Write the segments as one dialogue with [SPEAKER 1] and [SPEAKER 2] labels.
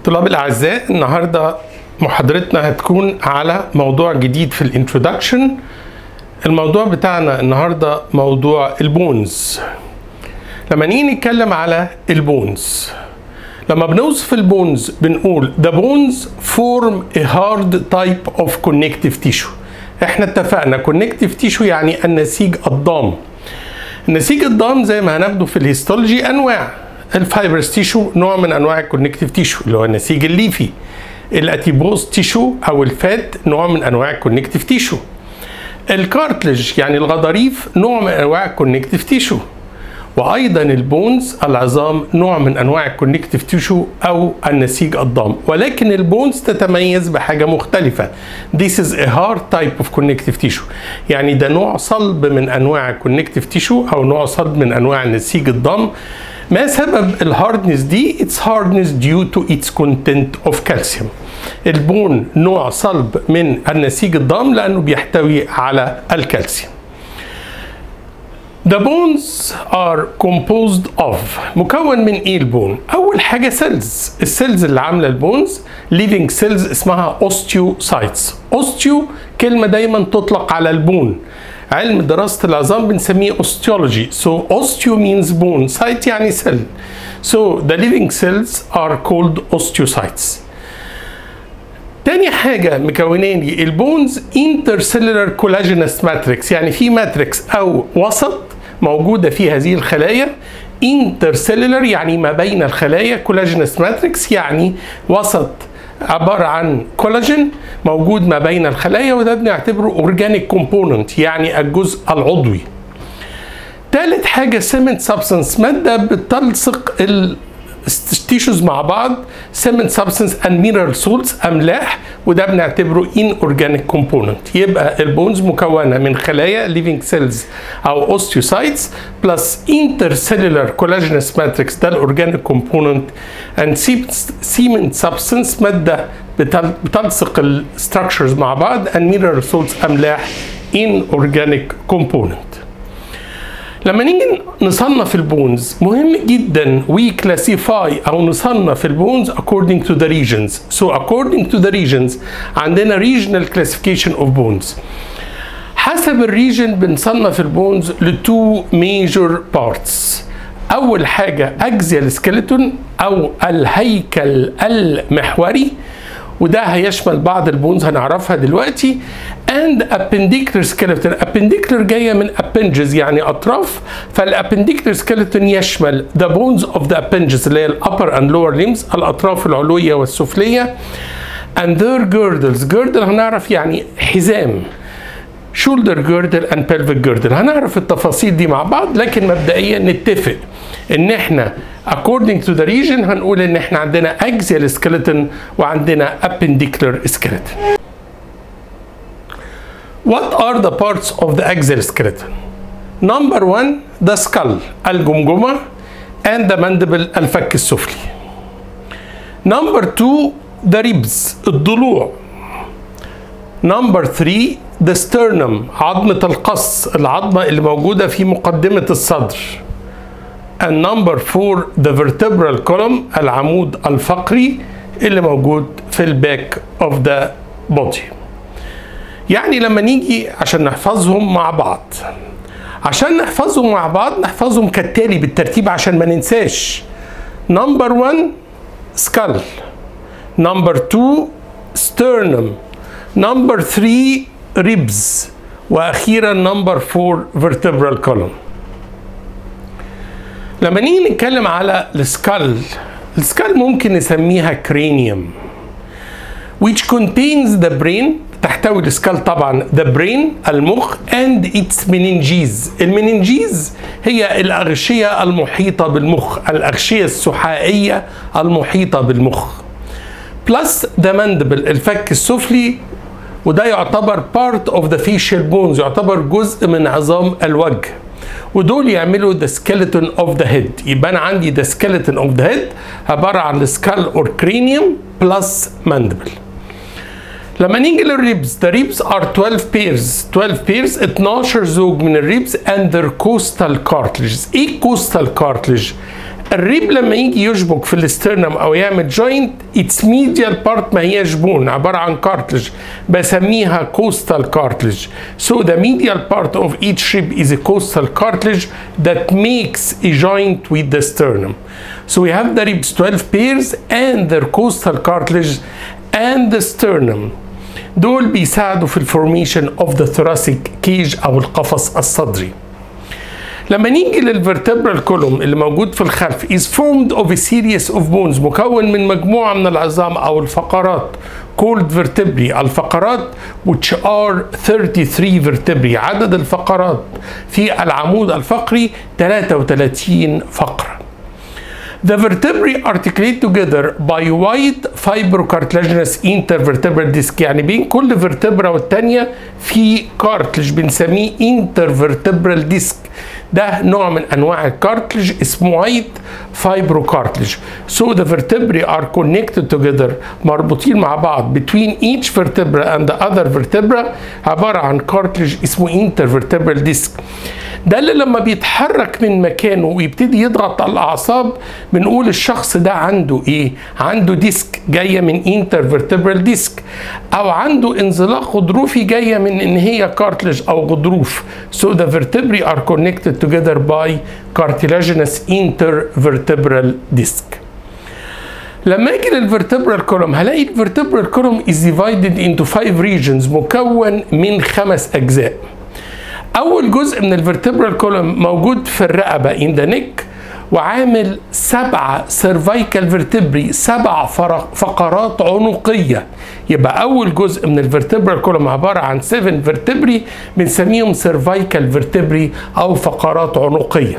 [SPEAKER 1] طلاب الأعزاء النهاردة محاضرتنا هتكون على موضوع جديد في الانترودكشن الموضوع بتاعنا النهاردة موضوع البونز لما نيجي نتكلم على البونز لما بنوصف البونز بنقول the bones form a hard type of connective tissue احنا اتفقنا connective tissue يعني النسيج الضام النسيج الضام زي ما هناخده في الهيستولوجي انواع الفايبرس تيشو نوع من انواع الكونكتيف تيشو اللي هو النسيج الليفي الاتيبوز تيشو او الفات نوع من انواع الكونكتيف تيشو الكارتلج يعني الغضاريف نوع من انواع الكونكتيف تيشو وايضا البونز العظام نوع من انواع الكونكتيف تيشو او النسيج الضام ولكن البونز تتميز بحاجه مختلفه This is a hard type of connective tissue يعني ده نوع صلب من انواع الكونكتيف تيشو او نوع صلب من انواع النسيج الضام ما سبب الهاردنس دي اتس هاردنس ديو تو its content of calcium البون نوع صلب من النسيج الضام لانه بيحتوي على الكالسيوم The bones are composed of مكون من ايه البون؟ أول حاجة سيلز، السيلز اللي عاملة البونز living cells اسمها osteocytes. osteo كلمة دايما تطلق على البون. علم دراسة العظام بنسميه osteology. So osteo means bone, site يعني cell. So the living cells are called osteocytes. تاني حاجة مكونين لي البونز intercellular collagenous matrix يعني في ماتريكس أو وسط موجودة في هذه الخلايا intercellular يعني ما بين الخلايا collagenous matrix يعني وسط عبارة عن كولاجين موجود ما بين الخلايا وده بنعتبره اورجانيك كومبوننت يعني الجزء العضوي تالت حاجة سيمنت سبستانس مادة بتلصق التيشوز مع بعض سيمنت سبستانس اند مينرال سولتس املاح وده بنعتبره ان اورجانيك كومبوننت يبقى البونز مكونه من خلايا ليفينج سيلز او اوستيوسايتس بلس انترسيلولار كولاجينس ماتريكس ده الاورجانيك كومبوننت اند سيمنت سبستانس ماده بتلصق الستراكشرز مع بعض اند مينرال سولتس املاح ان اورجانيك كومبوننت لما نيجي نصنف البونز مهم جدا we classify او نصنف البونز according to the regions so according to the regions عندنا regional classification of bones حسب الريجن بنصنف البونز لتو major parts اول حاجه اكزيال سكيلتون او الهيكل المحوري وده هيشمل بعض البونز هنعرفها دلوقتي and appendicular skeleton appendicular جايه من appendages يعني اطراف فالappendicular skeleton يشمل the bones of the appendages اللي هي الupper and lower limbs الاطراف العلويه والسفليه and their girdles girdle هنعرف يعني حزام shoulder girdle and pelvic girdle هنعرف التفاصيل دي مع بعض لكن مبدئيا نتفق ان احنا according to the region هنقول ان احنا عندنا axial skeleton وعندنا appendicular skeleton. What are the parts of the axial skeleton? Number one the skull الجمجمة and the mandible الفك السفلي. Number two the ribs الضلوع. Number three the sternum عظمة القص العظمة اللي موجودة في مقدمة الصدر. and number four the vertebral column العمود الفقري اللي موجود في الباك of the body يعني لما نيجي عشان نحفظهم مع بعض عشان نحفظهم مع بعض نحفظهم كالتالي بالترتيب عشان ما ننساش number one skull number two sternum number three ribs واخيرا number four vertebral column لما نيجي نتكلم على السكال السكال ممكن نسميها كرينيوم which contains the brain تحتوي السكال طبعا the brain المخ and its meninges المننجيز هي الأغشية المحيطة بالمخ الأغشية السحائية المحيطة بالمخ plus the mandible الفك السفلي وده يعتبر part of the facial bones يعتبر جزء من عظام الوجه ودول يعملوا the skeleton of the head يبقى انا عندي the skeleton of the head عباره عن skull or cranium plus mandible لما نيجي للريبز the ribs are 12 pairs 12 pairs 12 زوج من الريبز and their coastal cartilages ايه coastal cartilage الريب لما يجي يشبك في الاسترنم او يعمل جوينت اتس ميديال بارت ما هياش بون عباره عن كارتلج بسميها كوستال كارتلج so the medial part of each rib is a coastal cartilage that makes a joint with the sternum so we have the ribs 12 pairs and their coastal cartilage and the sternum دول بيساعدوا في الفورميشن of the thoracic cage او القفص الصدري لما نيجي للفرتبرال كولوم اللي موجود في الخلف is formed of a series of bones مكون من مجموعة من العظام أو الفقرات called vertebrae الفقرات which are 33 vertebrae عدد الفقرات في العمود الفقري 33 فقرة The vertebrae articulate together by wide fibrocartilaginous intervertebral disc يعني بين كل vertebra والتانية في cartilage بنسميه intervertebral disc ده نوع من انواع الكارتلج اسمه وايت فايبروكارتلج so the vertebrae are connected together مربوطين مع بعض between each vertebra and the other vertebra عبارة عن cartilage اسمه intervertebral disc ده اللي لما بيتحرك من مكانه ويبتدي يضغط على الاعصاب بنقول الشخص ده عنده ايه عنده ديسك جايه من انترفيرتبرال ديسك او عنده انزلاق غضروفي جايه من ان هي كارتلج او غضروف so the vertebrae are connected together by cartilaginous intervertebral disc لما اجي للفرتبرال كولوم هلاقي الفرتبرال كولوم is divided into five regions مكون من خمس اجزاء اول جزء من الفرتبرال كولوم موجود في الرقبه ان ذا نيك وعامل سبعة سيرفايكال فيرتبري سبع فقرات عنقية يبقى أول جزء من الفرتبرال كولوم عبارة عن 7 فيرتبري بنسميهم سيرفايكال فيرتبري أو فقرات عنقية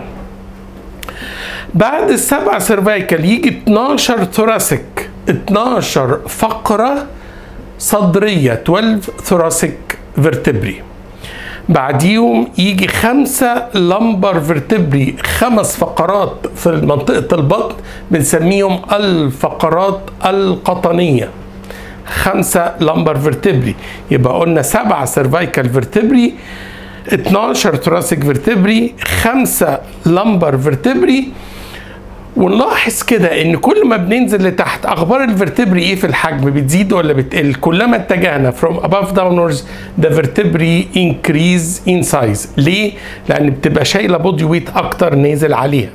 [SPEAKER 1] بعد السبع سيرفايكال يجي 12 ثوراسيك 12 فقرة صدرية 12 ثوراسيك فيرتبري بعديهم يجي خمسة لمبر فيرتبري خمس فقرات في منطقة البطن بنسميهم الفقرات القطنية خمسة لمبر فيرتبري يبقى قلنا سبعة سيرفايكال فيرتبري 12 ثوراسيك فيرتبري خمسة لمبر فيرتبري ونلاحظ كده ان كل ما بننزل لتحت اخبار الفرتبري ايه في الحجم بتزيد ولا بتقل كلما اتجهنا from above downwards the vertebrae increase in size ليه لان بتبقى شايله بودي ويت اكتر نازل عليها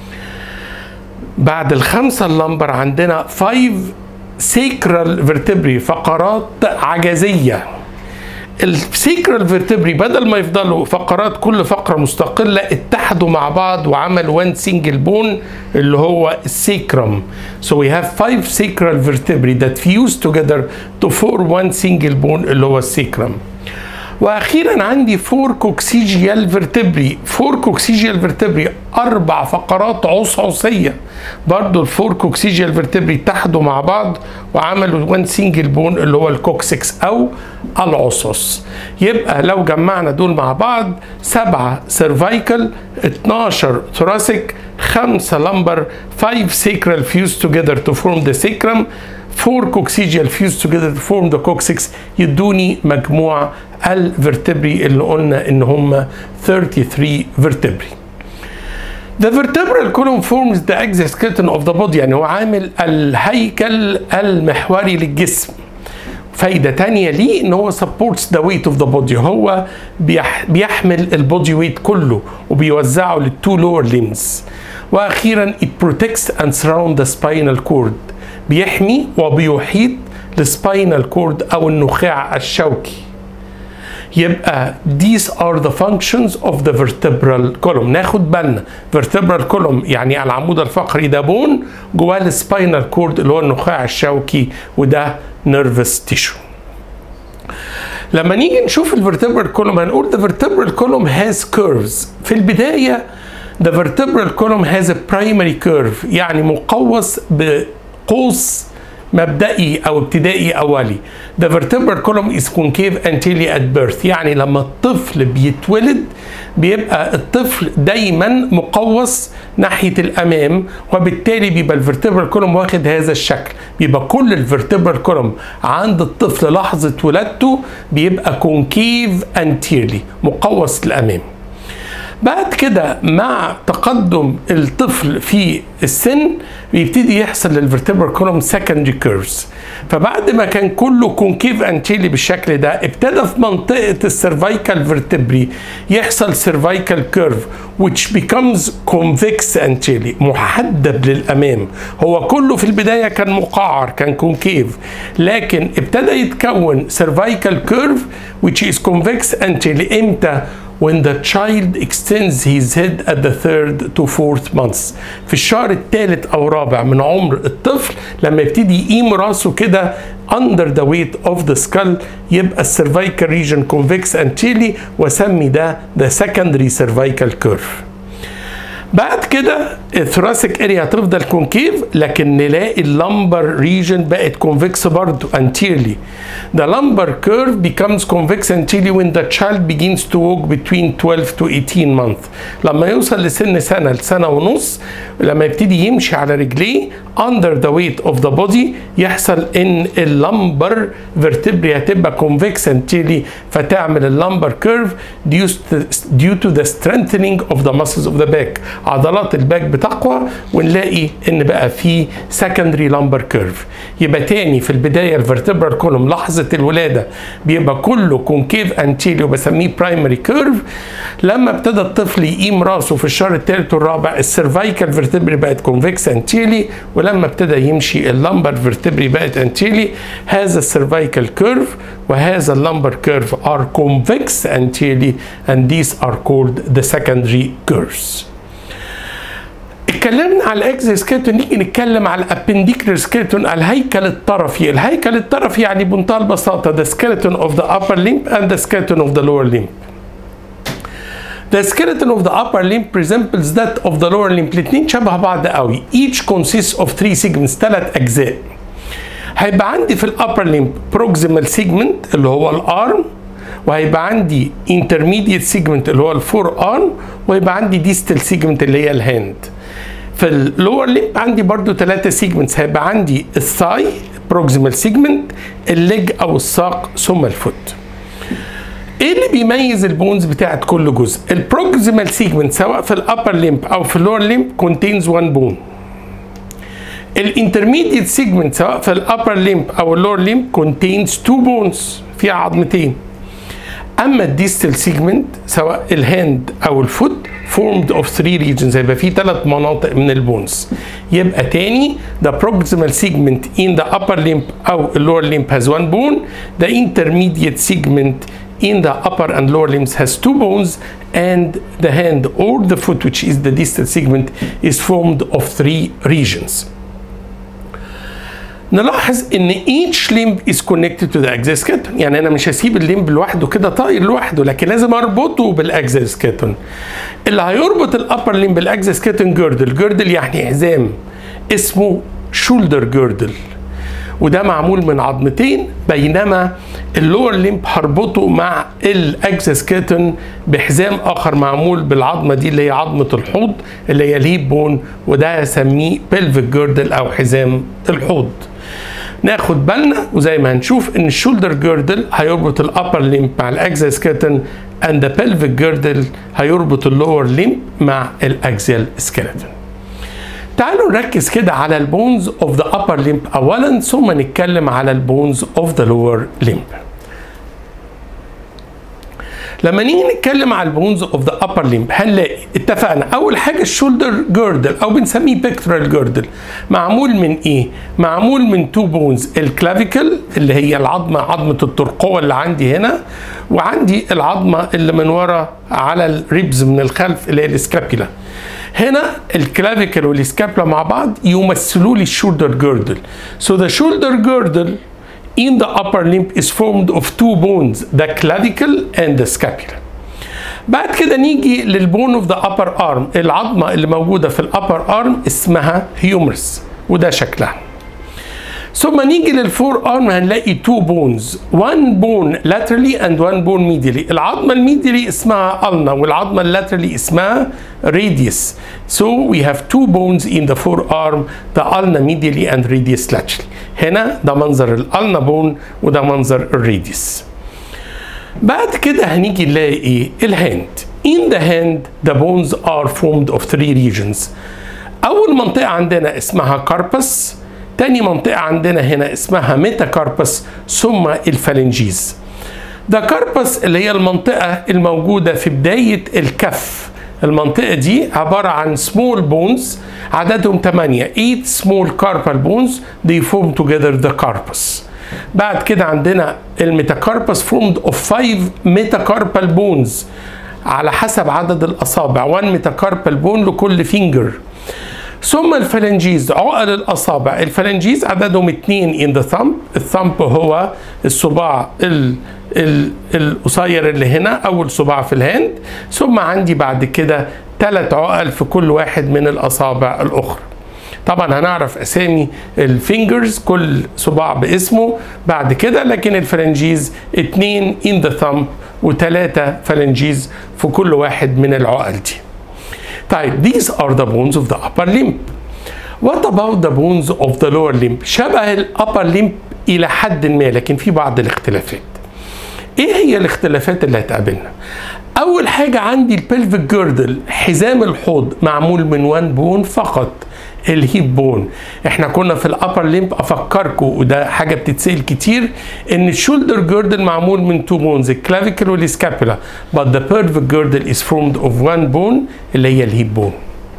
[SPEAKER 1] بعد الخمسه اللمبر عندنا 5 sacral vertebrae فقرات عجزيه السيكرال فيرتبري بدل ما يفضلوا فقرات كل فقره مستقله اتحدوا مع بعض وعمل وان سنجل بون اللي هو السيكرم so we have five sacral vertebrae that fuse together to form one single bone اللي هو السيكرم واخيرا عندي فور كوكسيجيال فيرتبري فور كوكسيجيال فيرتبري اربع فقرات عصعصيه برضو الفور كوكسيجيال فيرتبري اتحدوا مع بعض وعملوا وان سنجل بون اللي هو الكوكسكس او العصص يبقى لو جمعنا دول مع بعض سبعة سيرفايكال 12 ثوراسيك خمسة لمبر 5 sacral fused together to form the sacrum 4 coccygeal fused together to form the coccyx يدوني مجموع الفرتبري اللي قلنا ان هم 33 vertebrae The vertebral column forms the exoskeleton of the body يعني هو عامل الهيكل المحوري للجسم فايدة تانية ليه ان هو supports the weight of the body هو بيح بيحمل البودي ويت كله وبيوزعه للتو lower limbs واخيرا it protects and surround the spinal cord بيحمي وبيحيط السباينال كورد او النخاع الشوكي يبقى these are the functions of the vertebral column ناخد بالنا vertebral column يعني العمود الفقري ده بون جواه السباينال كورد اللي هو النخاع الشوكي وده nervous tissue لما نيجي نشوف الفرتبرال كولوم هنقول the vertebral column has curves في البداية the vertebral column has a primary curve يعني مقوس بقوس مبدئي او ابتدائي اولي the vertebral column is concave anteriorly at birth يعني لما الطفل بيتولد بيبقى الطفل دايما مقوس ناحيه الامام وبالتالي بيبقى الفرتبرال كولوم واخد هذا الشكل بيبقى كل الفرتبرال كولوم عند الطفل لحظه ولادته بيبقى concave anteriorly مقوس للامام بعد كده مع تقدم الطفل في السن بيبتدي يحصل للفرتبرال كولوم سكندري كيرفز فبعد ما كان كله كونكيف انتيلي بالشكل ده ابتدى في منطقه السيرفايكال فيرتبري يحصل سيرفايكال كيرف which becomes convex anteriorly محدب للامام هو كله في البدايه كان مقعر كان كونكيف لكن ابتدى يتكون cervical curve which is convex anteriorly امتى when the child extends his head at the third to fourth months في الشهر الثالث او الرابع من عمر الطفل لما يبتدي يقيم راسه كده under the weight of the skull يبقى السيرفايكال region convex anteriorly واسمي ده the secondary cervical curve بعد كده الثوراسيك اريا هتفضل كونكيف لكن نلاقي اللمبر ريجن بقت كونفكس برضه anteriorly. The lumbar curve becomes convex anteriorly when the child begins to walk between 12 to 18 months. لما يوصل لسن سنة لسنة ونص لما يبتدي يمشي على رجليه under the weight of the body يحصل ان اللمبر vertebrae هتبقى convex anteriorly فتعمل اللمبر curve due to, due to the strengthening of the muscles of the back. عضلات الباك بتقوى ونلاقي ان بقى في secondary lumbar curve يبقى تاني في البدايه الفرتبرال كولوم لحظه الولاده بيبقى كله كونكيف انتيلي وبسميه برايمري كيرف لما ابتدى الطفل يقيم راسه في الشهر الثالث والرابع السيرفايكال فيرتبري بقت كونفكس انتيلي ولما ابتدى يمشي اللمبر فيرتبري بقت انتيلي هذا السيرفايكال كيرف وهذا اللمبر كيرف are convex anteriorly and these are called the secondary curves. اتكلمنا على الاكزوسكيلتون نيجي نتكلم على الابنديكولار سكيلتون الهيكل الطرفي الهيكل الطرفي يعني بمنتهى البساطه the skeleton of the upper limb and the skeleton of the lower limb The skeleton of the upper limb resembles that of the lower limb الاثنين شبه بعض قوي each consists of three segments ثلاث اجزاء هيبقى عندي في الابر limb proximal segment اللي هو الارم وهيبقى عندي intermediate segment اللي هو الفور ارم ويبقى عندي distal segment اللي هي الهاند في اللور ليب عندي برضو ثلاثة سيجمنتس هيبقى عندي الثاي بروكسيمال سيجمنت الليج او الساق ثم الفوت ايه اللي بيميز البونز بتاعت كل جزء البروكسيمال سيجمنت سواء في الابر ليمب او في اللور ليمب كونتينز وان بون الانترميديت سيجمنت سواء في الابر ليمب او اللور ليمب كونتينز تو بونز فيها عظمتين اما الديستال سيجمنت سواء الهاند او الفوت formed of three regions هيبقى في ثلاث مناطق من البونز يبقى تاني the proximal segment in the upper limb او lower limb has one bone the intermediate segment in the upper and lower limbs has two bones and the hand or the foot which is the distal segment is formed of three regions نلاحظ ان each limb is connected to the exoskeleton يعني انا مش هسيب الليمب لوحده كده طاير لوحده لكن لازم اربطه بالاكزوسكيلتون اللي هيربط الابر ليمب بالاكزوسكيلتون جيردل جيردل يعني حزام اسمه شولدر جيردل وده معمول من عظمتين بينما اللور ليمب هربطه مع الاكزوسكيلتون بحزام اخر معمول بالعظمه دي اللي هي عظمه الحوض اللي هي ليب بون وده هسميه بلفيك جيردل او حزام الحوض ناخد بالنا وزي ما هنشوف ان الشولدر جيردل هيربط الابر ليمب مع الاكزوسكيلتون and the pelvic girdle هيربط اللور ليمب مع الاكزيال سكيلتون تعالوا نركز كده على البونز اوف ذا upper limb اولا ثم نتكلم على البونز اوف ذا lower limb لما نيجي نتكلم على البونز اوف ذا upper limb هنلاقي اتفقنا اول حاجه الشولدر جيردل او بنسميه بيكتورال جيردل معمول من ايه معمول من تو بونز الكلافيكل اللي هي العظمه عظمه الترقوه اللي عندي هنا وعندي العظمه اللي من ورا على الريبز من الخلف اللي هي السكابيلا هنا الكلافيكل والسكابلا مع بعض يمثلوا لي الشولدر جيردل so the shoulder girdle in the upper limb is formed of two bones the clavicle and the scapula بعد كده نيجي للبون اوف ذا upper arm العظمه اللي موجوده في الابر ارم اسمها هيومرس وده شكلها ثم نيجي للفور ارم هنلاقي تو بونز وان بون laterally and one bone medially العظمه الميديالي اسمها ulna والعظمه اللاترالي اسمها radius so we have two bones in the forearm the ulna medially and radius laterally هنا ده منظر الالنا بون وده منظر الراديوس بعد كده هنيجي نلاقي ايه الهاند In the hand the bones are formed of three regions أول منطقة عندنا اسمها كاربس تاني منطقة عندنا هنا اسمها ميتاكاربس ثم الفالنجيز ده كاربس اللي هي المنطقة الموجودة في بداية الكف المنطقة دي عبارة عن small bones عددهم 8 8 small carpal bones they form together the carpus بعد كده عندنا الميتاكاربس formed of 5 metacarpal bones على حسب عدد الأصابع 1 ميتاكاربال بون لكل فينجر ثم الفلنجيز عقل الأصابع الفلنجيز عددهم اتنين in the thumb الثمب هو الصباع ال ال القصير اللي هنا أول صباع في الهاند ثم عندي بعد كده ثلاث عقل في كل واحد من الأصابع الأخرى طبعا هنعرف اسامي الفينجرز كل صباع باسمه بعد كده لكن الفلنجيز اتنين in the thumb وثلاثة فلنجيز في كل واحد من العقل دي طيب these are the bones of the upper limb what about the bones of the lower limb شبه الابر limb الى حد ما لكن في بعض الاختلافات ايه هي الاختلافات اللي هتقابلنا اول حاجه عندي البلفيك جيردل حزام الحوض معمول من وان بون فقط الهيب بون احنا كنا في الابر ليمب افكركم وده حاجه بتتسال كتير ان الشولدر جيردل معمول من تو بونز الكلافيكل والسكابولا but the pelvic girdle is formed of one bone اللي هي الهيب بون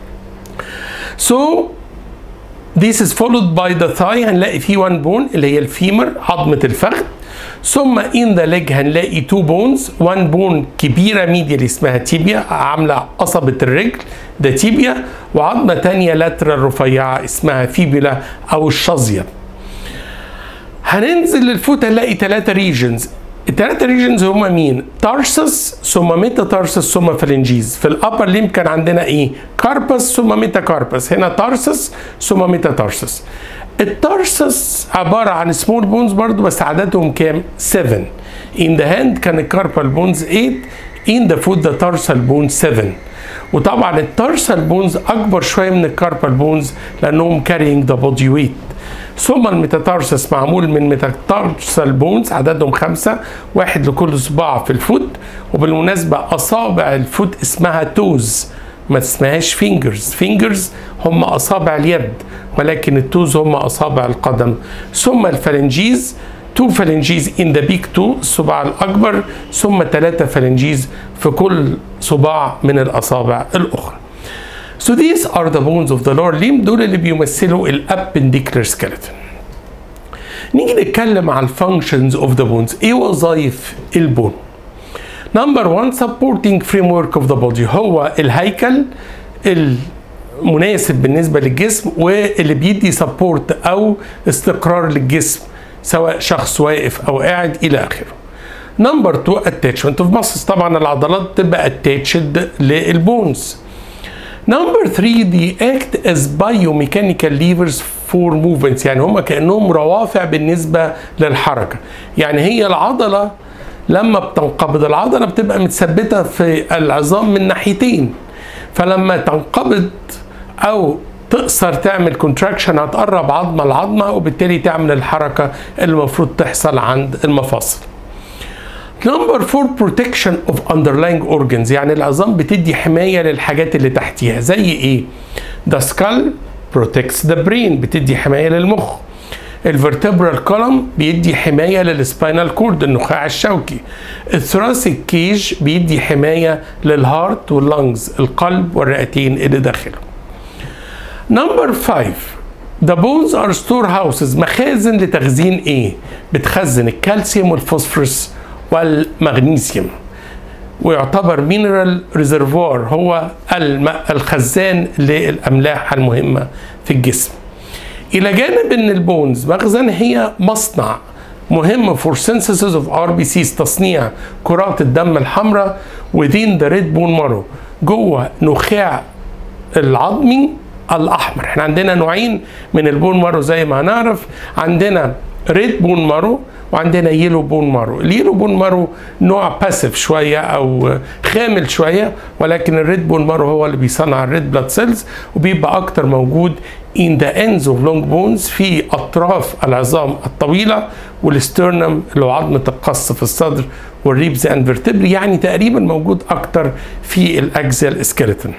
[SPEAKER 1] so this is followed by the thigh هنلاقي فيه one bone اللي هي الفيمر عظمه الفخذ ثم in the leg هنلاقي تو بونز وان بون كبيرة ميديال اسمها تيبيا عاملة قصبة الرجل ده تيبيا وعظمة تانية لاترال رفيعة اسمها فيبولا أو الشظية هننزل للفوت هنلاقي ثلاثة ريجنز الثلاثة ريجنز هما مين؟ تارسس ثم ميتا تارسس ثم فلنجيز في الابر ليم كان عندنا ايه؟ كاربس ثم ميتا كاربس هنا تارسس ثم ميتا تارسس التارسس عبارة عن سمول بونز برضو بس عددهم كام؟ 7 in the hand كان الكاربال بونز 8 in the foot the tarsal bone 7 وطبعا التارسال بونز اكبر شويه من الكاربال بونز لانهم carrying the body weight ثم الميتاتارسس معمول من ميتاتارسال بونز عددهم خمسة واحد لكل صباع في الفوت وبالمناسبة أصابع الفوت اسمها توز ما اسمهاش فينجرز فينجرز هم أصابع اليد ولكن التوز هم أصابع القدم ثم الفلنجيز تو فلنجيز in the big toe الصباع الأكبر ثم ثلاثة فلنجيز في كل صباع من الأصابع الأخرى So these are the bones of the lower limb دول اللي بيمثلوا الابنديكولار skeleton نيجي نتكلم على الفانكشنز اوف ذا بونز ايه وظائف البون نمبر 1 supporting framework of the body هو الهيكل المناسب بالنسبه للجسم واللي بيدي سبورت او استقرار للجسم سواء شخص واقف او قاعد الى اخره نمبر 2 attachment of muscles طبعا العضلات تبقى attached للبونز نمبر 3 دي act as biomechanical levers for movements يعني هم كانهم روافع بالنسبه للحركه يعني هي العضله لما بتنقبض العضله بتبقى متثبته في العظام من ناحيتين فلما تنقبض او تقصر تعمل كونتراكشن هتقرب عظمه لعظمه وبالتالي تعمل الحركه اللي المفروض تحصل عند المفاصل نمبر 4 بروتكشن اوف اندرلاينج اورجنز يعني العظام بتدي حمايه للحاجات اللي تحتيها زي ايه؟ ذا سكال بروتكتس ذا برين بتدي حمايه للمخ الفرتبرال كولوم بيدي حمايه للسباينال كورد النخاع الشوكي الثراسيك كيج بيدي حمايه للهارت واللنجز القلب والرئتين اللي داخله نمبر 5 The bones are store houses مخازن لتخزين ايه؟ بتخزن الكالسيوم والفوسفورس والمغنيسيوم ويعتبر مينرال ريزرفوار هو الخزان للاملاح المهمه في الجسم الى جانب ان البونز مخزن هي مصنع مهم فور synthesis of RBCs تصنيع كرات الدم الحمراء within the red bone marrow جوه نخاع العظمي الاحمر احنا عندنا نوعين من البون مارو زي ما هنعرف عندنا ريد بون مارو وعندنا يلو بون مارو اليلو بون مارو نوع باسيف شويه او خامل شويه ولكن الريد بون مارو هو اللي بيصنع الريد بلاد سيلز وبيبقى اكتر موجود in the ends of long bones في أطراف العظام الطويلة والسترنم اللي هو عظمة القص في الصدر والريبز اند vertebrae يعني تقريبا موجود أكتر في الأكزيال سكيلتون.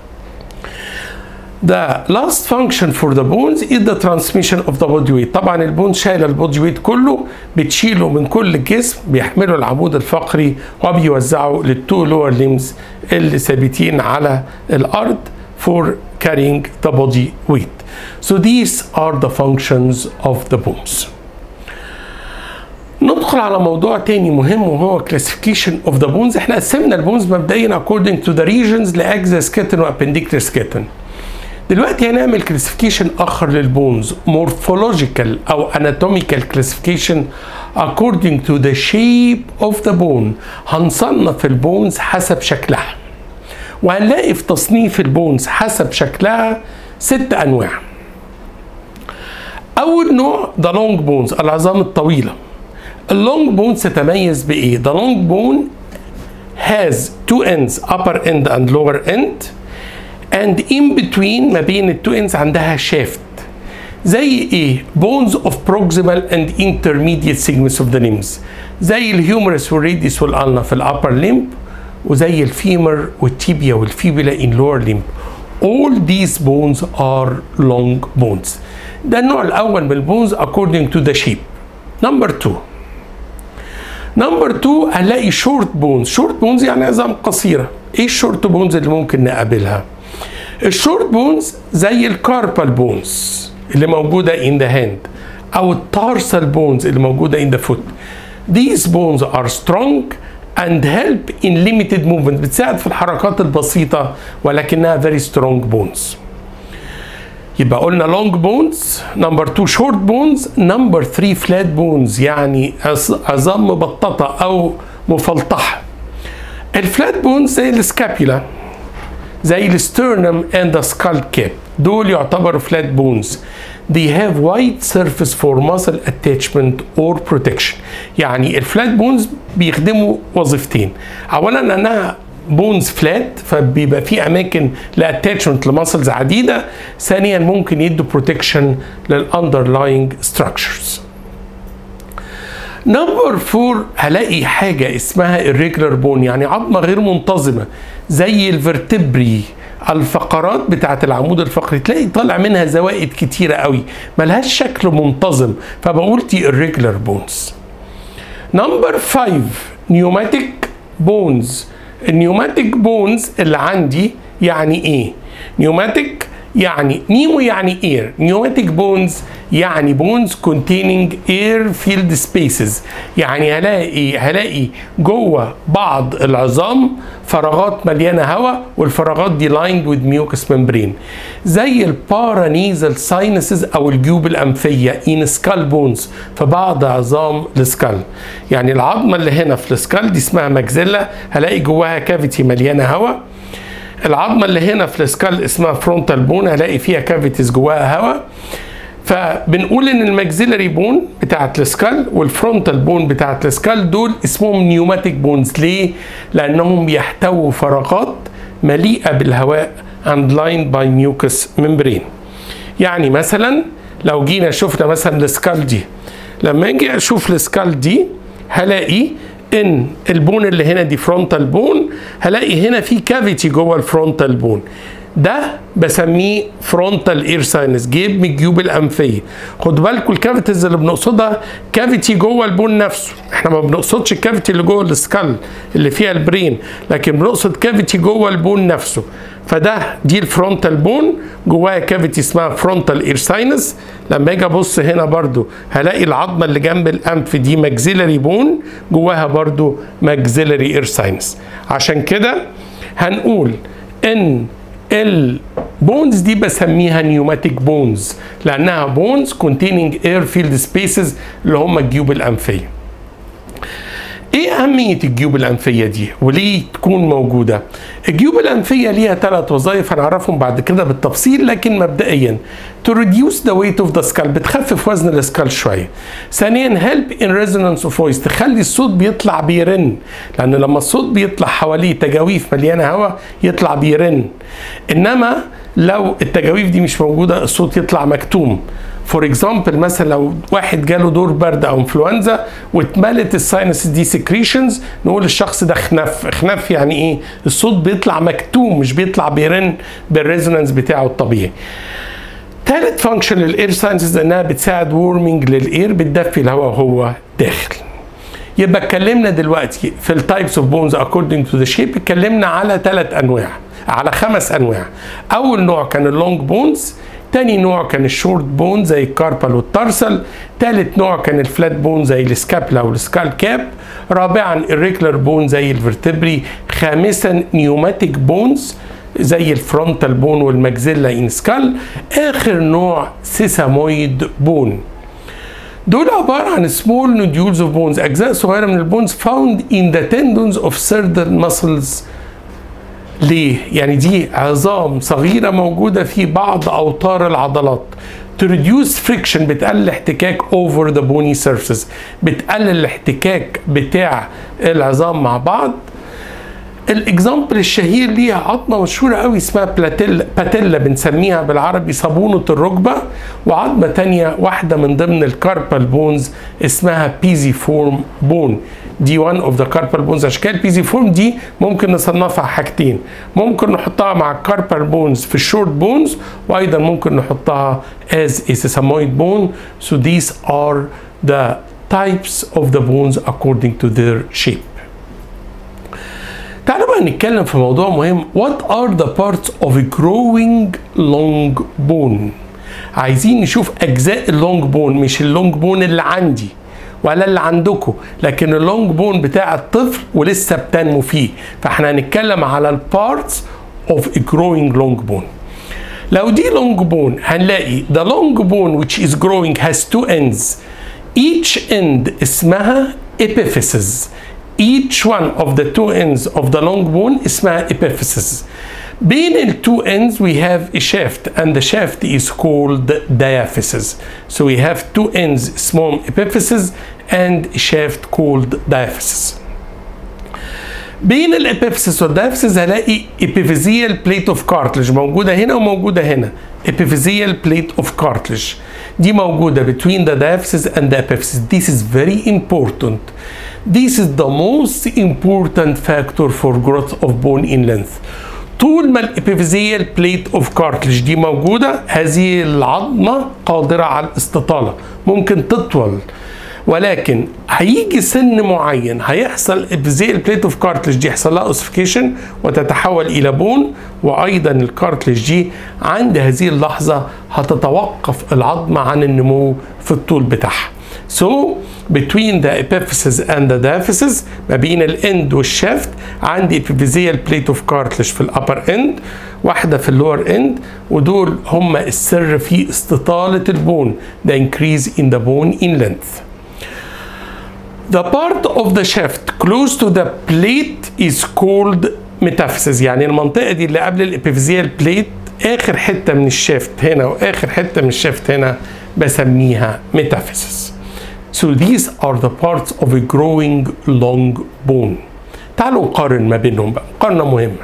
[SPEAKER 1] The last function for the bones is the transmission of the body weight. طبعا البون شايله البودي ويت كله بتشيله من كل الجسم بيحمله العمود الفقري وبيوزعه للتو لور limbs اللي ثابتين على الارض for carrying the body weight. So these are the functions of the bones. ندخل على موضوع تاني مهم وهو classification of the bones احنا قسمنا البونز مبدئيا according to the regions لاكزا سكيتن وابنديكتر سكيتن دلوقتي هنعمل كلاسيفيكيشن اخر للبونز morphological او anatomical classification according to the shape of the bone هنصنف البونز حسب شكلها وهنلاقي في تصنيف البونز حسب شكلها ست انواع اول نوع ده لونج بونز العظام الطويله اللونج بونز تتميز بايه the long bone has two ends upper end and lower end and in between ما بين التو ends عندها شافت زي ايه bones of proximal and intermediate segments of the limbs زي الهيومرس والريديس والالنا في الابر limb وزي الفيمر والتيبيا والفيبولا in lower limb all these bones are long bones ده النوع الاول من البونز according to the shape number two نمبر 2 هنلاقي شورت بونز شورت بونز يعني عظام قصيره ايه الشورت بونز اللي ممكن نقابلها الشورت بونز زي الكاربال بونز اللي موجوده ان ذا هاند او التارسال بونز اللي موجوده ان ذا فوت these bones are strong and help in limited movement بتساعد في الحركات البسيطه ولكنها very strong bones يبقى قلنا لونج بونز نمبر 2 شورت بونز نمبر 3 فلات بونز يعني عظام مبططه او مفلطحه الفلات بونز زي السكابيولا زي السترنم اند ذا سكال كاب دول يعتبروا فلات بونز they have wide surface for muscle attachment or protection يعني الفلات بونز بيخدموا وظيفتين اولا انها بونز فلات فبيبقى في اماكن لاتاتشمنت لمسلز عديده ثانيا ممكن يدوا بروتكشن للاندرلاينج ستراكشرز نمبر فور هلاقي حاجه اسمها irregular بون يعني عظمه غير منتظمه زي الفرتبري الفقرات بتاعت العمود الفقري تلاقي طالع منها زوائد كتيره قوي ملهاش شكل منتظم فبقول دي irregular بونز نمبر 5 نيوماتيك بونز النيوماتيك بونز اللي عندي يعني ايه نيوماتيك يعني نيمو يعني اير نيوماتيك بونز يعني بونز containing air filled spaces يعني هلاقي هلاقي جوه بعض العظام فراغات مليانه هواء والفراغات دي lined with mucous membrane زي البارانيزال ساينسز او الجيوب الانفيه in skull bones في بعض عظام السكال يعني العظمه اللي هنا في السكال دي اسمها ماكزيلا هلاقي جواها كافيتي مليانه هواء العظمه اللي هنا في السكال اسمها فرونتال بون هلاقي فيها كافيتيز جواها هواء فبنقول ان الماكسيلري بون بتاعت السكال والفرونتال بون بتاعت السكال دول اسمهم نيوماتيك بونز ليه؟ لانهم بيحتووا فراغات مليئه بالهواء and lined by mucous membrane يعني مثلا لو جينا شفنا مثلا السكال دي لما اجي اشوف السكال دي هلاقي ان البون اللي هنا دي فرونتال بون هلاقي هنا في كافيتي جوه الفرونتال بون ده بسميه فرونتال اير ساينس جيب من الجيوب الانفيه خدوا بالكم الكافيتيز اللي بنقصدها كافيتي جوه البون نفسه احنا ما بنقصدش الكافيتي اللي جوه السكال اللي فيها البرين لكن بنقصد كافيتي جوه البون نفسه فده دي الفرونتال بون جواها كافيتي اسمها فرونتال اير ساينس لما اجي ابص هنا برضو هلاقي العظمه اللي جنب الانف دي ماكسيلري بون جواها برضو ماكسيلري اير ساينس عشان كده هنقول ان البونز دي بسميها نيوماتيك بونز لانها بونز containing air filled spaces اللي هم الجيوب الانفيه ايه اهميه الجيوب الانفيه دي وليه تكون موجوده الجيوب الانفيه ليها ثلاث وظائف هنعرفهم بعد كده بالتفصيل لكن مبدئيا to reduce the weight of the skull بتخفف وزن السكال شويه ثانيا help in resonance of voice تخلي الصوت بيطلع بيرن لان لما الصوت بيطلع حواليه تجاويف مليانه هواء يطلع بيرن انما لو التجاويف دي مش موجوده الصوت يطلع مكتوم فور اكزامبل مثلا لو واحد جاله دور برد او انفلونزا واتملت الساينس دي سكريشنز نقول الشخص ده خنف خنف يعني ايه الصوت بيطلع مكتوم مش بيطلع بيرن بالريزونانس بتاعه الطبيعي ثالث فانكشن للاير ساينسز انها بتساعد وورمنج للاير بتدفي الهواء وهو داخل يبقى اتكلمنا دلوقتي في التايبس اوف بونز اكوردنج تو ذا شيب اتكلمنا على ثلاث انواع على خمس انواع اول نوع كان اللونج بونز تاني نوع كان الشورت بون زي الكاربال والترسل تالت نوع كان الفلات بون زي السكابلا والسكال كاب رابعا الريكلر بون زي الفرتبري خامسا نيوماتيك بونز زي الفرونتال بون والماكزيلا ان سكال اخر نوع سيسامويد بون دول عبارة عن small nodules of bones أجزاء صغيرة من البونز found in the tendons of certain muscles ليه؟ يعني دي عظام صغيرة موجودة في بعض أوتار العضلات to reduce friction بتقلل الاحتكاك over the bony surfaces بتقلل الاحتكاك بتاع العظام مع بعض الاكزامبل الشهير ليها عظمه مشهوره قوي اسمها بلاتيلا باتيلا بنسميها بالعربي صابونه الركبه وعظمه تانية واحده من ضمن الكاربال بونز اسمها بيزي فورم بون دي وان اوف ذا كاربال بونز اشكال بيزي فورم دي ممكن نصنفها حاجتين ممكن نحطها مع الكاربال بونز في الشورت بونز وايضا ممكن نحطها as a sesamoid bone so these are the types of the bones according to their shape تعالوا بقى نتكلم في موضوع مهم What are the parts of a growing long bone عايزين نشوف أجزاء اللونج بون مش اللونج بون اللي عندي ولا اللي عندكم لكن اللونج بون بتاع الطفل ولسه بتنمو فيه فاحنا هنتكلم على البارتس of a growing long bone لو دي لونج بون هنلاقي the long bone which is growing has two ends each end اسمها epiphysis each one of the two ends of the long bone اسمها epiphysis بين ال two ends we have a shaft and the shaft is called diaphysis so we have two ends small epiphysis and a shaft called diaphysis بين الابيفيسيس والدايفيسيس هلاقي epiphyseal plate of cartilage موجوده هنا وموجوده هنا epiphyseal plate of cartilage دي موجوده between the diaphysis and the epiphysis this is very important this is the most important factor for growth of bone in length طول ما الابيفيزيال بليت اوف كارتلج دي موجوده هذه العظمه قادره على الاستطاله ممكن تطول ولكن هيجي سن معين هيحصل الابيفيزيال بليت اوف كارتلج دي يحصل لها اوسيفيكيشن وتتحول الى بون وايضا الكارتلج دي عند هذه اللحظه هتتوقف العظمه عن النمو في الطول بتاعها So between the epiphysis and the diaphysis ما بين الاند والشافت عندي epiphyseal plate of cartilage في الابر اند واحده في اللور اند ودول هم السر في استطاله البون the increase in the bone in length The part of the shaft close to the plate is called metaphysis يعني المنطقة دي اللي قبل الابيفيزيال بليت آخر حتة من الشافت هنا وآخر حتة من الشافت هنا بسميها metaphysis. So these are the parts of a growing long bone. تعالوا نقارن ما بينهم بقى مقارنة مهمة.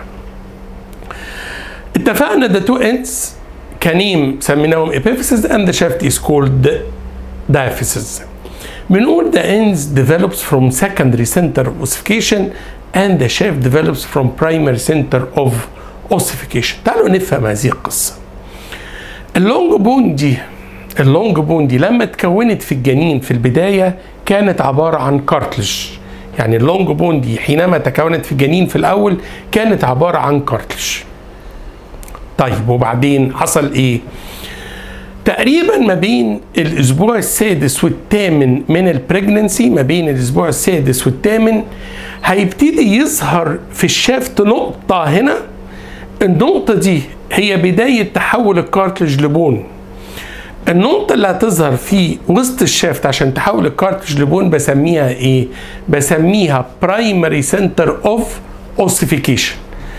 [SPEAKER 1] اتفقنا the two ends كنيم سميناهم epiphysis and the shaft is called diaphysis. بنقول the ends develops from secondary center of ossification and the shaft develops from primary center of ossification. تعالوا نفهم هذه القصة. اللونج بون دي اللونج بون دي لما اتكونت في الجنين في البداية كانت عبارة عن كارتلج يعني اللونج بون دي حينما تكونت في الجنين في الأول كانت عبارة عن كارتلج طيب وبعدين حصل ايه تقريبا ما بين الاسبوع السادس والثامن من البريجننسي ما بين الاسبوع السادس والثامن هيبتدي يظهر في الشافت نقطة هنا النقطة دي هي بداية تحول الكارتلج لبون النقطة اللي هتظهر في وسط الشافت عشان تحول الكارتج لبون بسميها ايه؟ بسميها برايمري سنتر اوف اوسيفيكيشن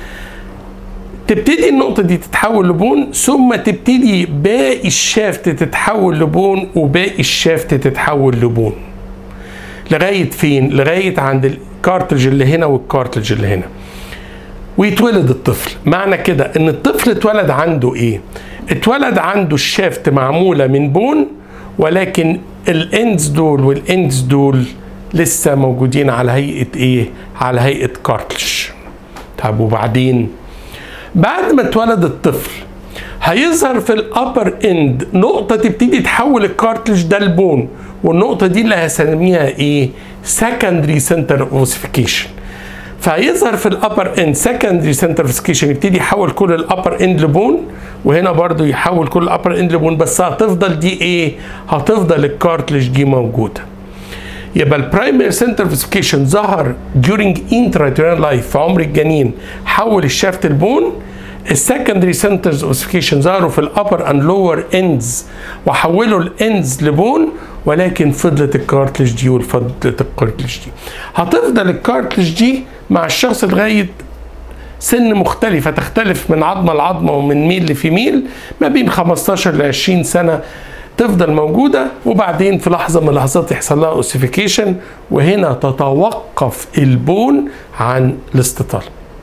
[SPEAKER 1] تبتدي النقطة دي تتحول لبون ثم تبتدي باقي الشافت تتحول لبون وباقي الشافت تتحول لبون لغاية فين؟ لغاية عند الكارتج اللي هنا والكارتج اللي هنا ويتولد الطفل معنى كده ان الطفل اتولد عنده ايه اتولد عنده الشافت معمولة من بون ولكن الاندز دول والاندز دول لسه موجودين على هيئة ايه على هيئة كارتج طب وبعدين بعد ما اتولد الطفل هيظهر في الابر اند نقطة تبتدي تحول الكارتلج ده لبون والنقطة دي اللي هسميها ايه؟ secondary center of ossification فهيظهر في الابر اند secondary center of ossification يبتدي يحول كل الابر اند لبون وهنا برضو يحول كل الابر اند لبون بس هتفضل دي ايه؟ هتفضل الكارتلج دي موجوده يبقى البرايمري سنتر اوف اوسيفيكيشن ظهر during intrauterine life في عمر الجنين حول الشافت البون السكندري سنترز اوسيفيكيشن ظهروا في الابر اند لور اندز وحولوا الاندز لبون ولكن فضلت الكارتلج دي وفضلت الكارتلج دي هتفضل الكارتلج دي مع الشخص لغايه سن مختلفة تختلف من عظمة لعظمة ومن ميل لفيميل ما بين 15 ل 20 سنة تفضل موجودة وبعدين في لحظة من اللحظات يحصل لها اوسيفيكيشن وهنا تتوقف البون عن الاستطالة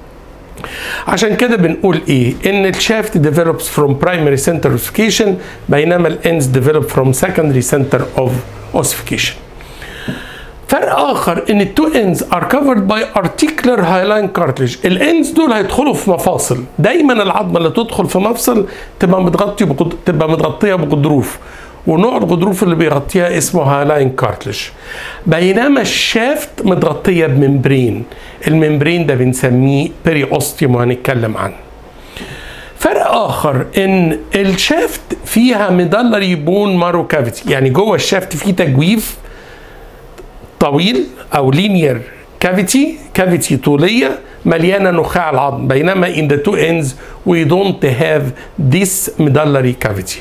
[SPEAKER 1] عشان كده بنقول ايه ان الشافت develops from primary center ossification بينما الانز develop from secondary center of ossification فرق اخر ان التو ends are covered by articular hyaline cartilage الانز دول هيدخلوا في مفاصل دايما العظمه اللي تدخل في مفصل تبقى متغطيه بقد... تبقى متغطيه بغضروف ونوع الغضروف اللي بيغطيها اسمه هالاين كارتلج بينما الشافت متغطيه بممبرين الممبرين ده بنسميه بيري اوستيوم وهنتكلم عنه فرق اخر ان الشافت فيها ميدالري بون مارو كافيتي يعني جوه الشافت فيه تجويف طويل او لينير كافيتي كافيتي طوليه مليانه نخاع العظم بينما in the two ends we don't have this medullary cavity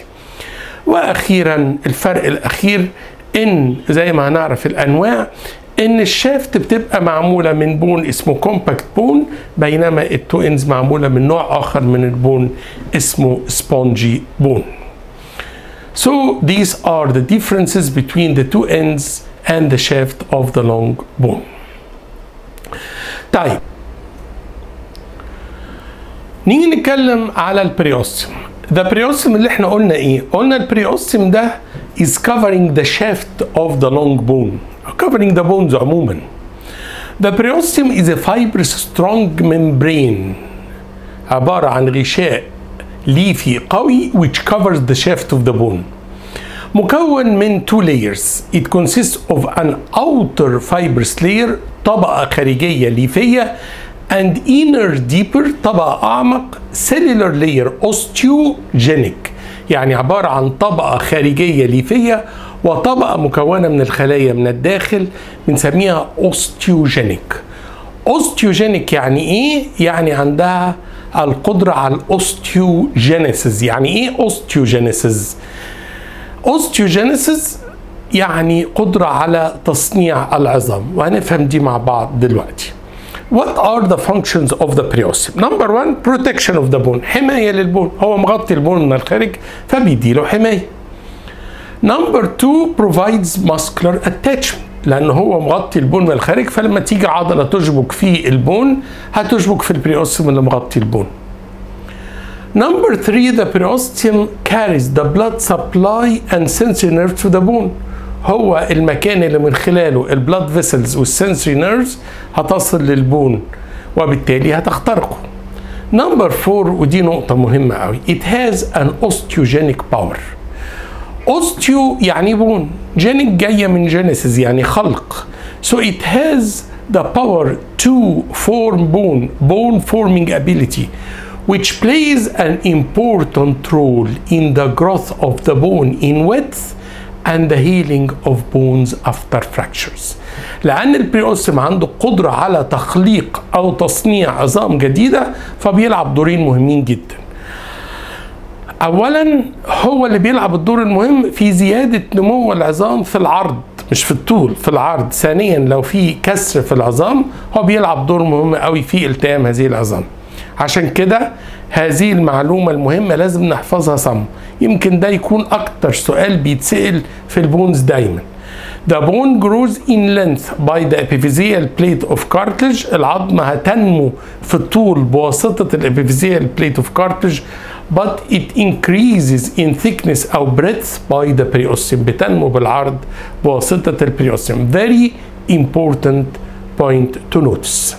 [SPEAKER 1] واخيرا الفرق الاخير ان زي ما هنعرف الانواع ان الشافت بتبقى معموله من بون اسمه كومباكت بون بينما التو انز معموله من نوع اخر من البون اسمه سبونجي بون So these are the differences between the two ends and the shaft of the long bone. طيب نيجي نتكلم على البريوستيوم ده بريوستيوم اللي احنا قلنا ايه قلنا البريوستيوم ده is covering the shaft of the long bone covering the bones عموما the periosteum is a fibrous strong membrane عبارة عن غشاء ليفي قوي which covers the shaft of the bone مكون من two layers it consists of an outer fibrous layer طبقة خارجية ليفية and inner deeper طبقة أعمق cellular layer osteogenic يعني عبارة عن طبقة خارجية ليفية وطبقة مكونة من الخلايا من الداخل بنسميها osteogenic osteogenic يعني ايه؟ يعني عندها القدرة على الاوستيوجينيسيس يعني ايه osteogenesis؟ osteogenesis يعني قدرة على تصنيع العظام وهنفهم دي مع بعض دلوقتي What are the functions of the periosteum? Number one, protection of the bone. حماية للبون. هو مغطي البون من الخارج فبيديله حماية. Number two, provides muscular attachment. لأن هو مغطي البون من الخارج فلما تيجي عضلة تشبك في البون هتشبك في البريوستيوم اللي مغطي البون. Number three, the periosteum carries the blood supply and sensory nerve to the bone. هو المكان اللي من خلاله البلاد فيسلز والسنسوري نيرفز هتصل للبون وبالتالي هتخترقه. نمبر فور ودي نقطة مهمة قوي it has an osteogenic power. اوستيو يعني بون جينيك جاية من جينيسيس يعني خلق so it has the power to form bone bone forming ability which plays an important role in the growth of the bone in width and the healing of bones after fractures لأن البريوستيوم عنده قدرة على تخليق أو تصنيع عظام جديدة فبيلعب دورين مهمين جدا اولا هو اللي بيلعب الدور المهم في زياده نمو العظام في العرض مش في الطول في العرض ثانيا لو في كسر في العظام هو بيلعب دور مهم قوي في التئام هذه العظام عشان كده هذه المعلومة المهمة لازم نحفظها صم يمكن ده يكون أكتر سؤال بيتسأل في البونز دايما The bone grows in length by the epiphyseal plate of cartilage العظمة هتنمو في الطول بواسطة الابيفيزيال plate of cartilage but it increases in thickness أو breadth by the periosteum بتنمو بالعرض بواسطة البريوستيوم very important point to notice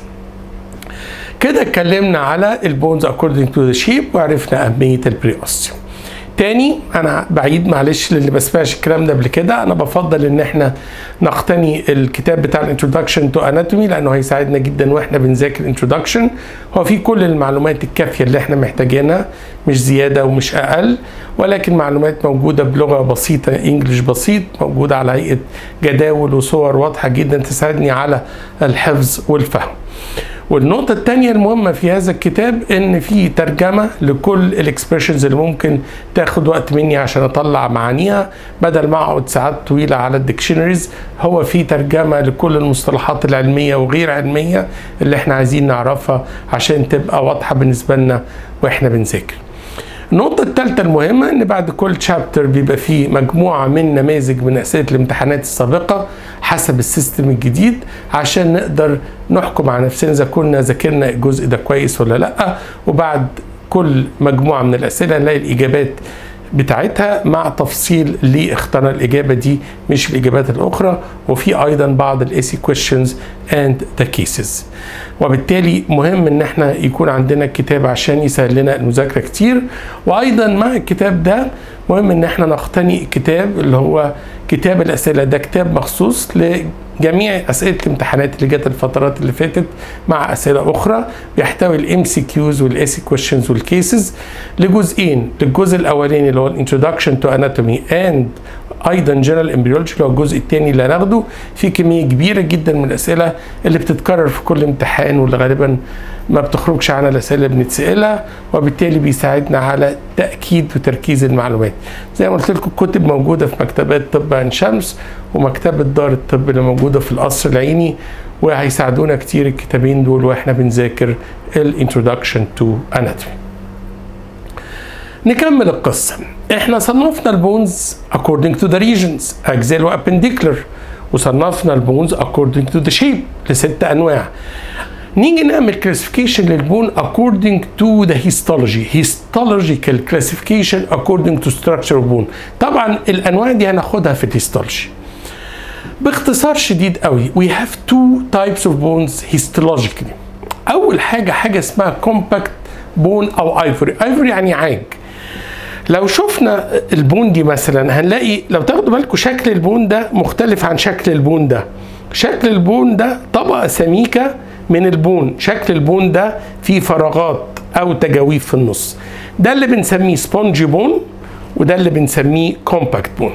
[SPEAKER 1] كده اتكلمنا على البونز according to the shape وعرفنا أهمية البريوستيوم تاني انا بعيد معلش للي ما سمعش الكلام ده قبل كده انا بفضل ان احنا نقتني الكتاب بتاع الانترودكشن تو اناتومي لانه هيساعدنا جدا واحنا بنذاكر انترودكشن هو فيه كل المعلومات الكافيه اللي احنا محتاجينها مش زياده ومش اقل ولكن معلومات موجوده بلغه بسيطه انجلش بسيط موجوده على هيئه جداول وصور واضحه جدا تساعدني على الحفظ والفهم والنقطة الثانية المهمة في هذا الكتاب إن في ترجمة لكل الإكسبريشنز اللي ممكن تاخد وقت مني عشان أطلع معانيها بدل ما أقعد ساعات طويلة على الديكشنريز هو في ترجمة لكل المصطلحات العلمية وغير علمية اللي إحنا عايزين نعرفها عشان تبقى واضحة بالنسبة لنا وإحنا بنذاكر. النقطة الثالثة المهمة إن بعد كل شابتر بيبقى فيه مجموعة من نماذج من أسئلة الامتحانات السابقة حسب السيستم الجديد عشان نقدر نحكم على نفسنا إذا كنا ذاكرنا الجزء ده كويس ولا لأ وبعد كل مجموعة من الأسئلة نلاقي الإجابات بتاعتها مع تفصيل ليه اخترنا الاجابه دي مش الاجابات الاخرى وفي ايضا بعض الايسي كويشنز اند ذا كيسز وبالتالي مهم ان احنا يكون عندنا الكتاب عشان يسهل لنا المذاكره كتير وايضا مع الكتاب ده مهم ان احنا نقتني الكتاب اللي هو كتاب الاسئله ده كتاب مخصوص لجميع اسئله الامتحانات اللي جت الفترات اللي فاتت مع اسئله اخرى بيحتوي الام سي كيوز والايسي كويشنز والكيسز لجزئين للجزء الاولاني اللي هو الانترودكشن تو اناتومي اند ايضا جنرال امبريولوجي اللي هو الجزء الثاني اللي هناخده في كميه كبيره جدا من الاسئله اللي بتتكرر في كل امتحان واللي غالبا ما بتخرجش عن الاسئله اللي بنتسالها وبالتالي بيساعدنا على تاكيد وتركيز المعلومات زي ما قلت لكم الكتب موجوده في مكتبات طب عين شمس ومكتبه دار الطب اللي موجوده في القصر العيني وهيساعدونا كتير الكتابين دول واحنا بنذاكر الانترودكشن تو اناتومي نكمل القصة احنا صنفنا البونز according to the regions axial وappendicular وصنفنا البونز according to the shape لست انواع نيجي نعمل classification للبون according to the histology histological classification according to structure of bone طبعا الانواع دي هناخدها في الهيستولوجي باختصار شديد قوي we have two types of bones histologically اول حاجه حاجه اسمها compact bone او ivory ivory يعني عاج لو شفنا البون دي مثلا هنلاقي لو تاخدوا بالكم شكل البون ده مختلف عن شكل البون ده شكل البون ده طبقه سميكه من البون شكل البون ده فيه فراغات او تجاويف في النص ده اللي بنسميه سبونجي بون وده اللي بنسميه كومباكت بون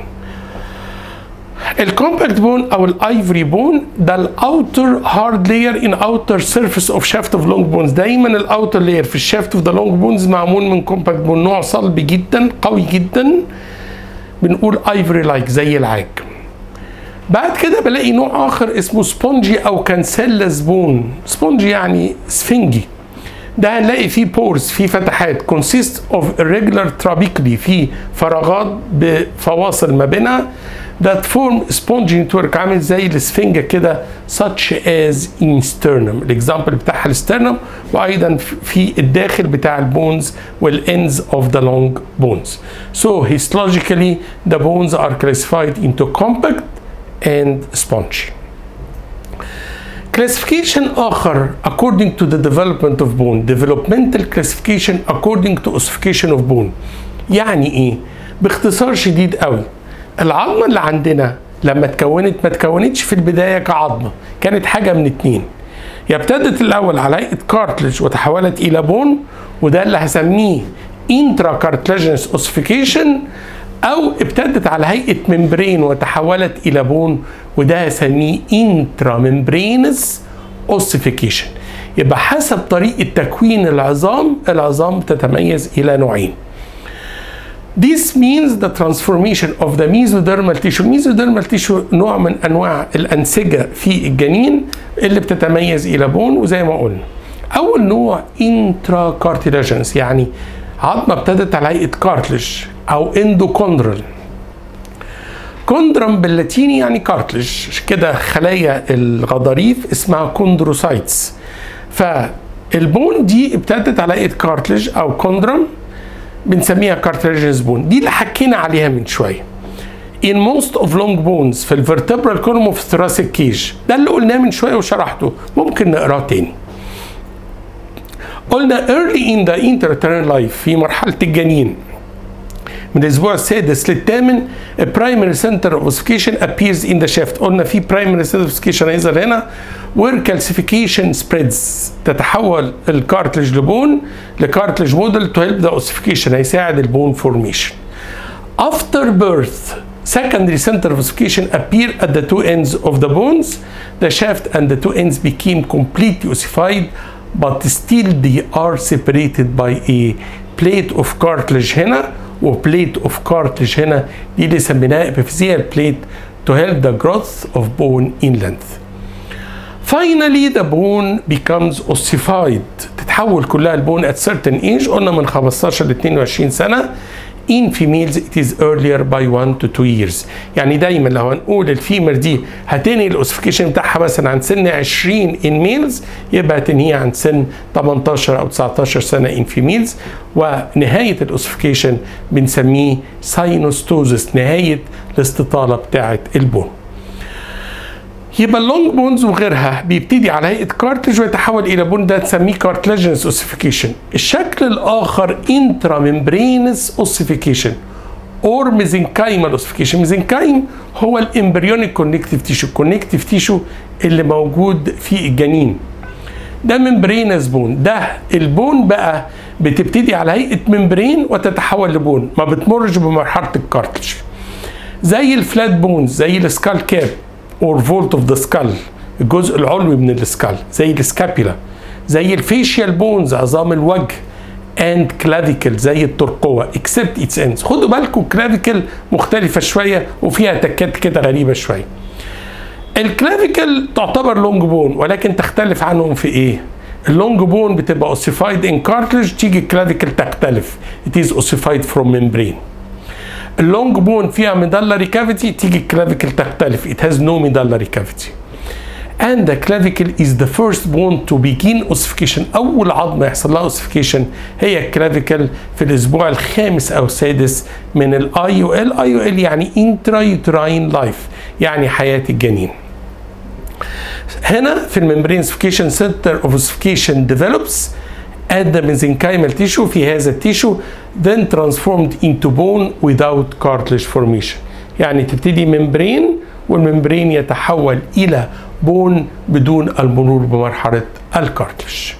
[SPEAKER 1] الكومباكت بون او الايفري بون ده الاوتر هارد لاير ان اوتر سيرفيس اوف شافت اوف لونج بونز دايما الاوتر لاير في الشافت اوف ذا لونج بونز معمول من كومباكت بون نوع صلب جدا قوي جدا بنقول ايفري لايك زي العاج بعد كده بلاقي نوع اخر اسمه سبونجي او كانسيلس بون سبونجي يعني سفنجي ده هنلاقي فيه بورز فيه فتحات consist of irregular trabeculae فيه فراغات بفواصل ما بينها that form spongy network عامل زي الاسفنجة كده such as in sternum الاكزامبل بتاعها السترنم وايضا في الداخل بتاع البونز والends of the long bones so histologically the bones are classified into compact and spongy classification آخر according to the development of bone developmental classification according to ossification of bone يعني ايه باختصار شديد قوي العظمه اللي عندنا لما اتكونت ما اتكونتش في البدايه كعظمه كانت حاجه من اتنين يا ابتدت الاول على هيئه كارتلج وتحولت الى بون وده اللي هسميه انترا كارتلاجينس اوسيفيكيشن او ابتدت على هيئه ممبرين وتحولت الى بون وده هسميه انترا ممبرينس اوسيفيكيشن يبقى حسب طريقه تكوين العظام العظام تتميز الى نوعين This means the transformation of the mesodermal tissue. الميزوديرمال تيشو نوع من انواع الانسجه في الجنين اللي بتتميز الى بون وزي ما قلنا. اول نوع انترا كارتيلاجنس يعني عظمه ابتدت على هيئه كارتلج او اندوكوندرال. كوندرم باللاتيني يعني كارتلج كده خلايا الغضاريف اسمها كوندروسايتس فالبون دي ابتدت على هيئه كارتلج او كوندرم بنسميها كارتلاجينس بون دي اللي حكينا عليها من شويه in most of long bones في الفرتبرال كولوم وفي الثراسيك كيج ده اللي قلناه من شويه وشرحته ممكن نقراه تاني قلنا early in the intrauterine life في مرحله الجنين من الاسبوع السادس للثامن primary center of ossification appears in the shaft قلنا في primary center of ossification هيظهر هنا where calcification spreads تتحول الكارتلج لبون لكارتلج موديل to help the ossification هيساعد البون formation after birth secondary center of ossification appear at the two ends of the bones the shaft and the two ends became completely ossified but still they are separated by a plate of cartilage هنا وبليت اوف كارتلج هنا دي اللي سميناها epiphyseal plate to help the growth of bone in length. Finally the bone becomes ossified تتحول كلها البون at certain age قلنا من 15 ل 22 سنة in females it is earlier by 1 to 2 years يعني دايما لو هنقول الفيمر دي هتنهي الاوسيفيكيشن بتاعها مثلا عن سن 20 in males يبقى هتنهيها عن سن 18 او 19 سنه in females ونهايه الاوسيفيكيشن بنسميه ساينوستوزس نهايه الاستطاله بتاعه البون يبقى اللونج بونز وغيرها بيبتدي على هيئه كارتلج ويتحول الى بون ده تسميه كارتلاجينس اوسيفيكيشن الشكل الاخر انترا ممبرينس اوسيفيكيشن اور ميزنكايمال اوسيفيكيشن ميزنكايم هو الامبريونيك كونكتيف تيشو الكونكتيف تيشو اللي موجود في الجنين ده ممبرينس بون ده البون بقى بتبتدي على هيئه ممبرين وتتحول لبون ما بتمرش بمرحله الكارتلج زي الفلات بونز زي السكال كاب اور فولت اوف ذا سكال الجزء العلوي من السكال زي السكابيلا زي الفيشيال بونز عظام الوجه اند كلافيكل زي الترقوه اكسبت اتس اندز خدوا بالكم كلافيكل مختلفه شويه وفيها تكات كده غريبه شويه الكلافيكل تعتبر لونج بون ولكن تختلف عنهم في ايه اللونج بون بتبقى اوسيفايد ان كارتلج تيجي الكلافيكل تختلف it is ossified from membrane اللونج بون فيها ميدالري كافيتي تيجي الكلافيكل تختلف it has no medullary cavity and the clavicle is the first bone to begin ossification اول عظمه يحصل لها ossification هي الكلافيكل في الاسبوع الخامس او السادس من الاي يو ال اي يو ال يعني intrauterine life يعني حياه الجنين هنا في الممبرين ossification center of ossification develops at the mesenchymal tissue في هذا التيشو then transformed into bone without cartilage formation يعني تبتدي ممبرين والممبرين يتحول الى بون بدون المرور بمرحله الكارتلج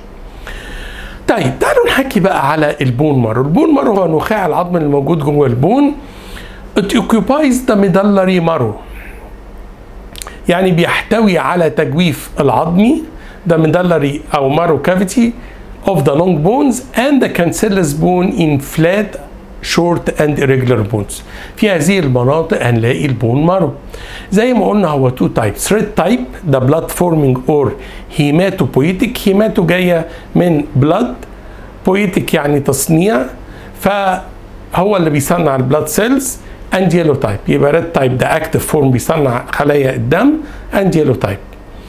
[SPEAKER 1] طيب تعالوا نحكي بقى على البون مارو البون مارو هو نخاع العظم الموجود جوه البون it occupies the medullary marrow يعني بيحتوي على تجويف العظمي the medullary او marrow cavity of the long bones and the cancellous bone in flat short and irregular bones في هذه المناطق هنلاقي البون مارو زي ما قلنا هو تو تايبس ريد تايب ده بلاد فورمينج اور هيماتوبويتيك هيماتو جايه من بلاد بويتيك يعني تصنيع فهو اللي بيصنع البلاد سيلز اند يلو تايب يبقى ريد تايب ده اكتف فورم بيصنع خلايا الدم اند يلو تايب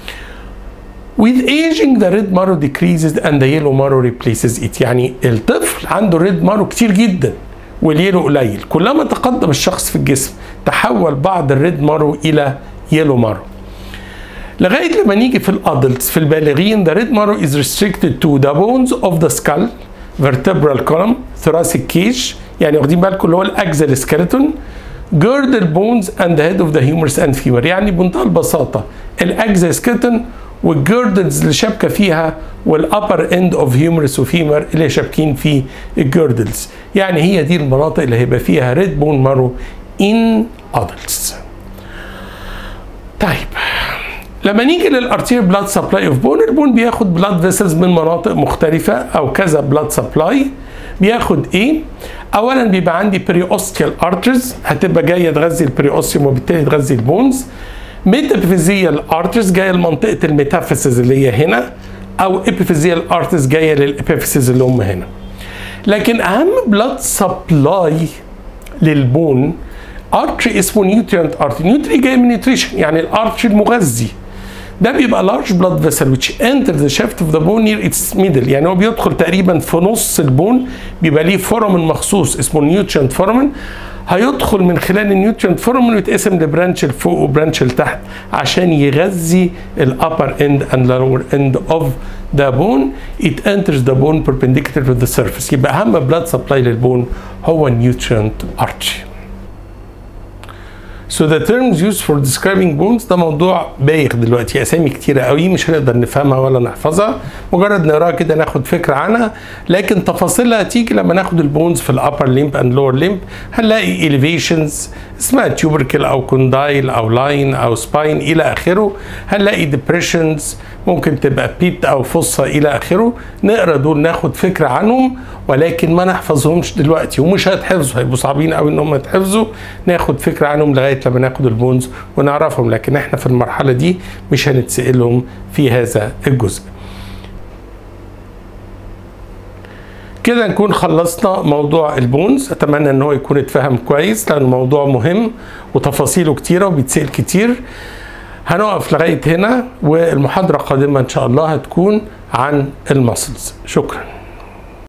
[SPEAKER 1] With aging the red marrow decreases and the yellow marrow replaces it يعني الطفل عنده ريد مارو كتير جدا واليلو قليل كلما تقدم الشخص في الجسم تحول بعض الريد مارو الى يلو مارو لغايه لما نيجي في الادلتس في البالغين the red marrow is restricted to the bones of the skull vertebral column thoracic cage يعني واخدين بالكم اللي هو الاكزل سكeleton girdle bones and the head of the humerus and femur يعني بمنتهى البساطه الاكزل skeleton والجيردلز اللي شابكه فيها والابر اند اوف هيومرس وفيمر اللي شابكين فيه الجيردلز يعني هي دي المناطق اللي هيبقى فيها ريد بون مارو ان ادلتس طيب لما نيجي للارتير بلاد سبلاي اوف بون البون بياخد بلاد فيسلز من مناطق مختلفه او كذا بلاد سبلاي بياخد ايه اولا بيبقى عندي بريوستيال ارترز هتبقى جايه تغذي البريوستيوم وبالتالي تغذي البونز ميتافيزيال ارترز جايه لمنطقه الميتافيسز اللي هي هنا او ابيفيزيال ارترز جايه للابيفيسز اللي هم هنا لكن اهم بلاد سبلاي للبون ارتري اسمه نيوتريانت ارتري نيوتري جاي من نيوتريشن يعني الارتري المغذي ده بيبقى large blood vessel which enter the shaft of the bone near its middle يعني هو بيدخل تقريبا في نص البون بيبقى ليه فورمن مخصوص اسمه نيوتريانت فورمن هيدخل من خلال النيوتريانت فورمن ويتقسم لبرانش لفوق وبرانش لتحت عشان يغذي الابر اند and lower end of the bone it enters the bone perpendicular to the surface يبقى اهم بلاد سبلاي للبون هو النيوتريانت artery So the terms used for describing bones ده موضوع بايخ دلوقتي اسامي كتيره قوي مش هنقدر نفهمها ولا نحفظها مجرد نقراها كده ناخد فكره عنها لكن تفاصيلها هتيجي لما ناخد البونز في الابر ليمب اند لور ليمب هنلاقي elevations اسمها تيوبركل او كوندايل او لاين او سباين الى اخره هنلاقي depressions ممكن تبقى بيت او فصه الى اخره نقرا دول ناخد فكره عنهم ولكن ما نحفظهمش دلوقتي ومش هيتحفظوا هيبقوا صعبين قوي ان هم يتحفظوا ناخد فكره عنهم لغايه لما ناخد البونز ونعرفهم لكن احنا في المرحله دي مش هنتسالهم في هذا الجزء كده نكون خلصنا موضوع البونز اتمنى ان هو يكون اتفهم كويس لان الموضوع مهم وتفاصيله كتيره وبيتسال كتير هنقف لغايه هنا والمحاضره القادمه ان شاء الله هتكون عن المسلز شكرا